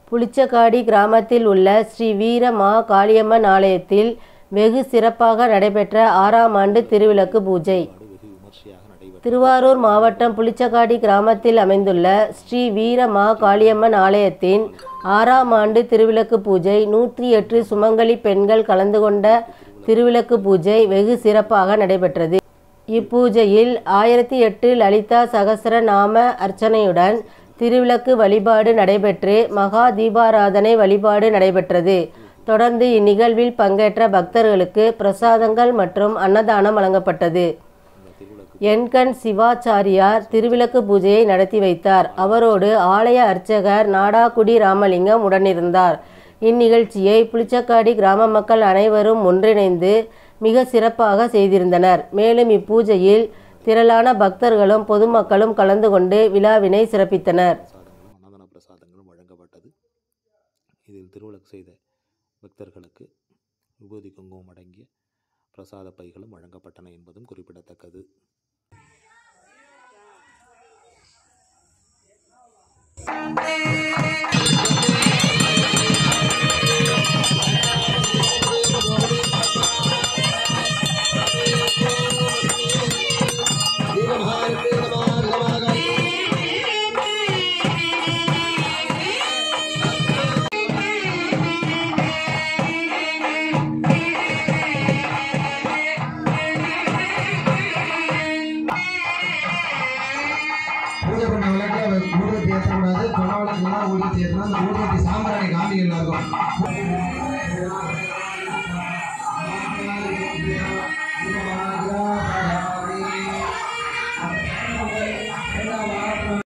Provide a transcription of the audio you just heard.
புளிச்சக்காடி கிராமத்தில் உள்ள ஸ்ரீ வீர மா காளியம்மன் ஆலயத்தில் வெகு சிறப்பாக நடைபெற்ற ஆறாம் ஆண்டு திருவிளக்கு பூஜை வெகு விமர்சையாக நடைபெற்றது திருவாரூர் மாவட்டம் புளிச்சக்காடி கிராமத்தில் அமைந்துள்ள ஸ்ரீ வீர மா காளியம்மன் ஆலயத்தின் ஆறாம் ஆண்டு திருவிளக்கு பூஜை நூற்றி எட்டு சுமங்கலி பெண்கள் கலந்து கொண்ட திருவிளக்கு பூஜை வெகு சிறப்பாக நடைபெற்றது இப்பூஜையில் ஆயிரத்தி எட்டு லலிதா சகசர நாம அர்ச்சனையுடன் திருவிளக்கு வழிபாடு நடைபெற்று மகா தீபாராதனை வழிபாடு நடைபெற்றது தொடர்ந்து இந்நிகழ்வில் பங்கேற்ற பக்தர்களுக்கு பிரசாதங்கள் மற்றும் அன்னதானம் வழங்கப்பட்டது என்கண் சிவாச்சாரியார் திருவிளக்கு பூஜையை நடத்தி வைத்தார் அவரோடு ஆலய அர்ச்சகர் நாடாக்குடி ராமலிங்கம் உடனிருந்தார் இந்நிகழ்ச்சியை புளிச்சக்காடி கிராம மக்கள் அனைவரும் ஒன்றிணைந்து மிக சிறப்பாக செய்திருந்தனர் மேலும் இப்பூஜையில் திரளான பக்தர்களும் பொதுமக்களும் கலந்து கொண்டு விழாவினை சிறப்பித்தனர் பிரசாதங்களும் அன்னதான பிரசாதங்களும் வழங்கப்பட்டது இதில் திருவிளக்கு செய்த பக்தர்களுக்கு விபூதி குங்குமம் அடங்கிய பிரசாத பைகளும் வழங்கப்பட்டன என்பதும் குறிப்பிடத்தக்கது பூஜை பண்ண விளக்கு அவர் ஊதுபத்தி ஏற்றக்கூடாது கொலை விளக்கு ஊதுபத்தி ஏற்றணும் அந்த ஊதுபத்தி சாம்பிராணி காமிகள் இருக்கும்